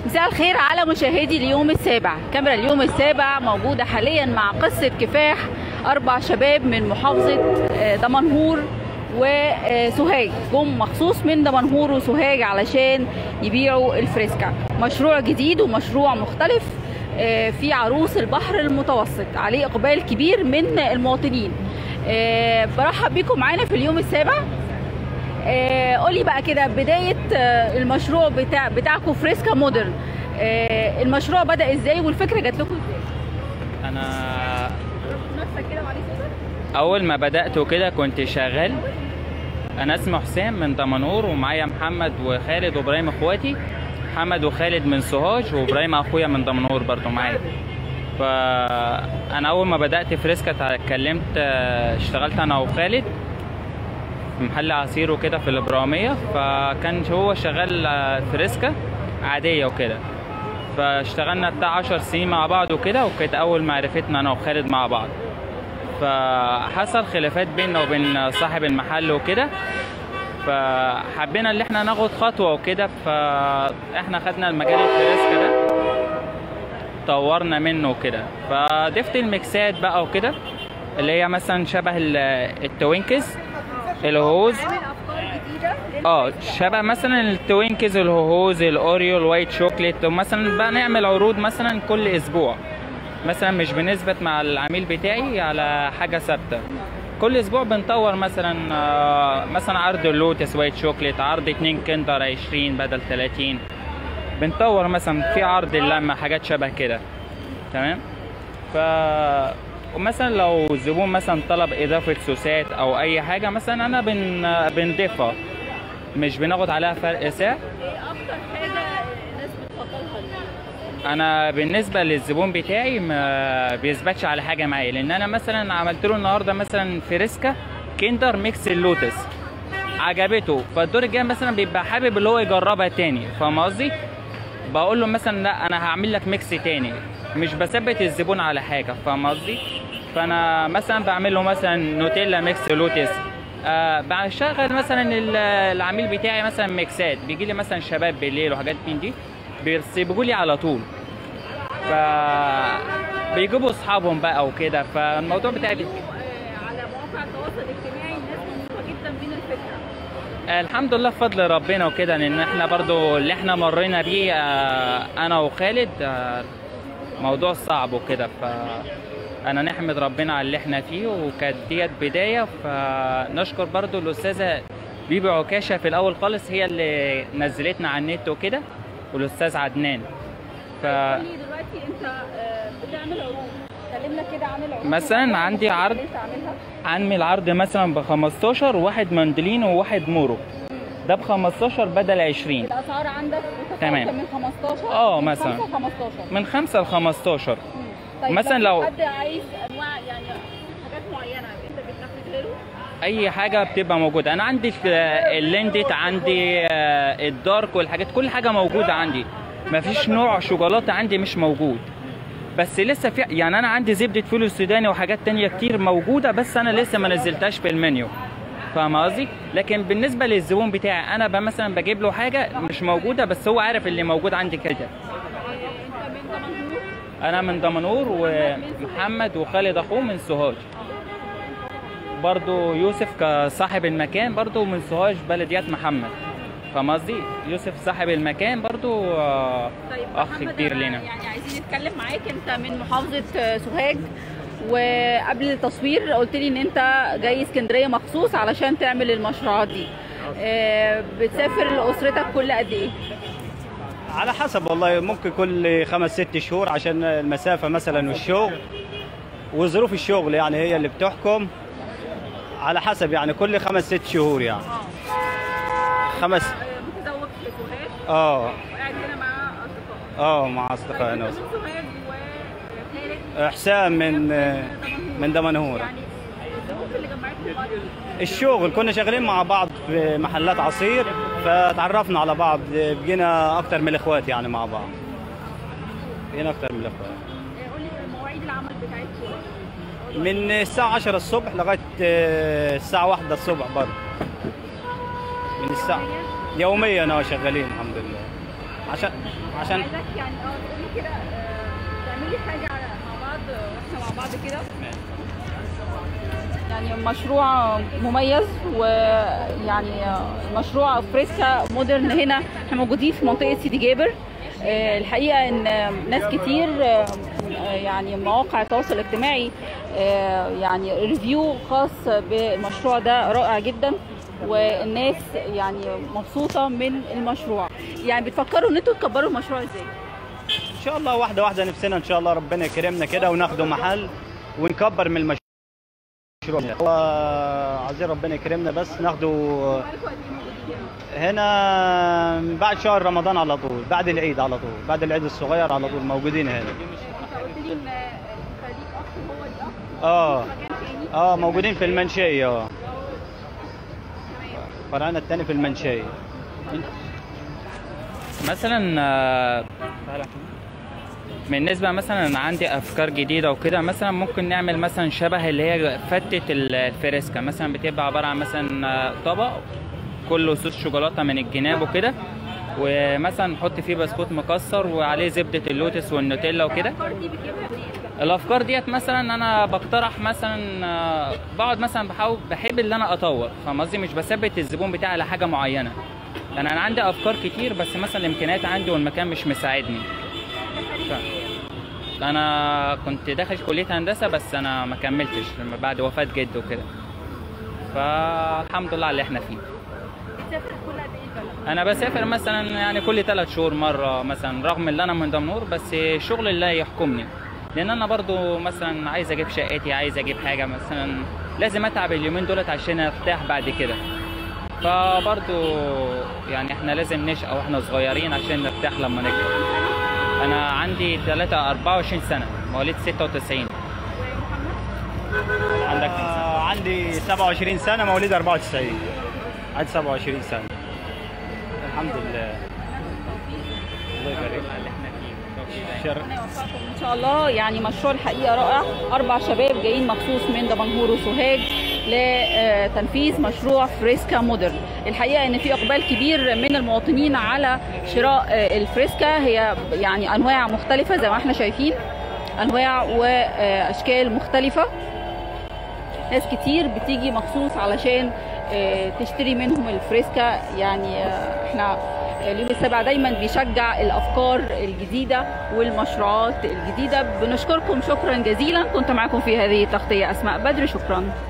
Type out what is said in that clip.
مساء الخير على مشاهدي اليوم السابع كاميرا اليوم السابع موجودة حاليا مع قصة كفاح أربع شباب من محافظة آه، دمنهور وسوهاج جم مخصوص من دمنهور وسوهاج علشان يبيعوا الفريسكا مشروع جديد ومشروع مختلف آه، في عروس البحر المتوسط عليه إقبال كبير من المواطنين آه، برحب بيكم معانا في اليوم السابع آه، قولي بقى كده بداية آه، المشروع بتاع بتاعكم فريسكا مودرن آه، المشروع بدأ ازاي والفكرة جات لكم ازاي؟ انا نفسك كده وعليك اول ما بدات وكده كنت شغال انا اسمي حسام من دمنهور ومعايا محمد وخالد وابراهيم اخواتي محمد وخالد من سوهاج وابراهيم اخويا من دمنهور برضو معايا فانا اول ما بدات فريسكا اتكلمت آه، اشتغلت انا وخالد في محل عصير وكده في الابراهيميه فكان هو شغال آه، فريسكا عاديه وكده فاشتغلنا بتاع 10 سنين مع بعض وكده وكانت اول معرفتنا انا وخالد مع بعض فحصل خلافات بيننا وبين صاحب المحل وكده فحبينا ان احنا ناخد خطوه وكده فاحنا خدنا المجال الفريسكا ده طورنا منه وكده فضفت الميكسات بقى وكده اللي هي مثلا شبه ال- التوينكس الهوز عامل افكار جديدة اه شبه مثلا التوينكز الهوز الاوريو الوايت شوكليت ومثلا بقى نعمل عروض مثلا كل اسبوع مثلا مش بنثبت مع العميل بتاعي على حاجه ثابته كل اسبوع بنطور مثلا آه، مثلا عرض اللوتس وايت شوكليت عرض 2 كندر 20 بدل 30 بنطور مثلا في عرض اللمه حاجات شبه كده تمام ف ومثلا لو الزبون مثلا طلب اضافه سوسات او اي حاجه مثلا انا بن بنضيفها مش بناخد عليها فرق سعر ايه اكتر حاجة الناس بتفضلها ليه؟ انا بالنسبه للزبون بتاعي ما بيثبتش على حاجه معايا لان انا مثلا عملت له النهارده مثلا فريسكا كيندر ميكس اللوتس عجبته فالدور الجاي مثلا بيبقى حابب اللي هو يجربها تاني فاهم قصدي بقول له مثلا لا انا هعمل لك ميكس تاني مش بثبت الزبون على حاجه فاهم قصدي فانا مثلا بعمل له مثلا نوتيلا ميكس لوتس آه بشغل مثلا ال- العميل بتاعي مثلا ميكسات بيجي لي مثلا شباب بالليل وحاجات من دي بيسيبوا لي على طول ف بيجيبوا اصحابهم بقى وكده فالموضوع بتاعي بي- آه، على مواقع التواصل الاجتماعي الناس مبسوطة جدا من الفكرة الحمد لله بفضل ربنا وكده لان احنا برضو اللي احنا مرينا بيه آه، انا وخالد آه، موضوع صعب وكده ف انا نحمد ربنا على اللي احنا فيه وكانت ديت بدايه فنشكر برضو الاستاذه بيبي عكاشه في الاول خالص هي اللي نزلتنا على النت وكده والاستاذ عدنان ف قولي دلوقتي انت آه، بتعمل عروض كلمنا كده عن العروض مثلاً عندي عرض- اللي انت عاملها عامل عرض مثلا ب 15 واحد مندلين وواحد مورو ده ب 15 بدل 20 الاسعار عندك تمام. متفاوتة من 15 اه، من مثلاً. 5 15 من 5 ل 15 مم. طيب مثلاً لو- حد عايز انواع يعني حاجات معينه انت بتنفذ له اي حاجه بتبقى موجوده انا عندي ال- الليندت عندي آه، الدارك والحاجات كل حاجه موجوده عندي مفيش نوع شوكولاته عندي مش موجود بس لسه في يعني انا عندي زبده فول السوداني وحاجات تانية كتير موجوده بس انا لسه ما نزلتهاش في المنيو فاهم قصدي لكن بالنسبه للزبون بتاعي انا ب- مثلا بجيب له حاجه مش موجوده بس هو عارف اللي موجود عندي كده انت من دمنهور انا من دمنهور ومحمد وخالد اخوه من سوهاج برضو يوسف كصاحب المكان برضو من سوهاج بلديات محمد فاهم قصدي يوسف صاحب المكان برضو آه، طيب اخ محمد، كبير أنا لينا يعني عايزين نتكلم معاك انت من محافظه آه، سوهاج وقبل التصوير قلت لي ان انت جاي اسكندريه مخصوص علشان تعمل المشروعات دي آه، بتسافر لاسرتك كل قد ايه على حسب والله ممكن كل خمس ست شهور عشان المسافة مثلا والشغل وظروف الشغل يعني هي اللي بتحكم على حسب يعني كل خمس ست شهور يعني خمس آه، متزوج في سوهاج اه وقاعد هنا مع اصدقائك اه مع اصدقائنا طيب، من سوهاج وخالد احسان من من دمنهور يعني الظروف اللي جمعتكم بعض الشغل كنا شغالين مع بعض في محلات عصير فتعرفنا على بعض بقينا اكتر من الاخوات يعني مع بعض بقينا اكتر من الاخوات آه، قول لي مواعيد العمل بتاعتكم من الساعة 10 الصبح لغاية آه، الساعة 1 الصبح برضه من الساعة يوميا اه شغالين الحمد لله عشان عشان عايزك يعني اه تقول لي كده تعملي حاجه مع بعض واحنا مع بعض كده يعني مشروع مميز ويعني مشروع فريسكا مودرن هنا احنا موجودين في منطقه سيدي جابر آه، الحقيقه ان ناس كتير آه، يعني مواقع التواصل الاجتماعي آه، يعني ريفيو خاص بالمشروع ده رائع جدا والناس يعني مبسوطه من المشروع يعني بتفكروا ان انتوا تكبروا المشروع ازاي ان شاء الله واحده واحده نفسنا ان شاء الله ربنا يكرمنا كده وناخده محل ونكبر من المشروع هو عايزين ربنا يكرمنا بس ناخده هنا بعد شهر رمضان على طول بعد العيد على طول بعد العيد الصغير على طول موجودين هنا انت قلت لي ان خليك اخ هو دي اخ اه مكان تاني اه موجودين في المنشيه اه فرعنا الثاني في المنشيه مثلا آه، بالنسبة مثلا أنا عندي أفكار جديدة وكده مثلا ممكن نعمل مثلا شبه اللي هي فتة ال- الفريسكا مثلا بتبقى عبارة عن مثلا آه، طبق كله صوص شوكولاتة من الجناب وكده ومثلا نحط فيه بسكوت مكسر وعليه زبدة اللوتس والنوتيلا وكده الافكار دي بتجيبها منين؟ الافكار ديت مثلا انا بقترح مثلا آه، بقعد مثلا بحاول بحب ان انا اطور فاهم قصدي مش بثبت الزبون بتاعي على حاجه معينه يعني انا عندي افكار كتير بس مثلا الامكانيات عندي والمكان مش مساعدني ف... انا كنت داخل كليه هندسه بس انا ما كملتش لما بعد وفاه جد وكده فالحمد لله على اللي احنا فيه بتسافر كل قد ايه البلد؟ انا بسافر مثلا يعني كل ثلاث شهور مره مثلا رغم ان انا من دمنهور بس الشغل اللي يحكمني لان انا برضو مثلا عايز اجيب شقتي عايز اجيب حاجه مثلا لازم اتعب اليومين دولت عشان ارتاح بعد كده فبرضو يعني احنا لازم نشقى واحنا صغيرين عشان نرتاح لما نكبر انا عندي 3 24 سنه مواليد 96 عندك كام سنه آه عندي 27 سنه مواليد 94 عندي 27 سنه الحمد لله الله يبارك اللي احنا فيه شر... ربنا يوفقكم ان شاء الله يعني مشروع الحقيقه رائع اربع شباب جايين مخصوص من دمنهور وسوهاج لتنفيذ مشروع فريسكا مودرن الحقيقه ان في اقبال كبير من المواطنين على شراء آه، الفريسكا هي يعني انواع مختلفه زي ما احنا شايفين انواع واشكال مختلفه ناس كتير بتيجي مخصوص علشان آه، تشتري منهم الفريسكا يعني آه، احنا اليوم السابع دايما بيشجع الافكار الجديده والمشروعات الجديده بنشكركم شكرا جزيلا كنت معكم في هذه التغطيه اسماء بدر شكرا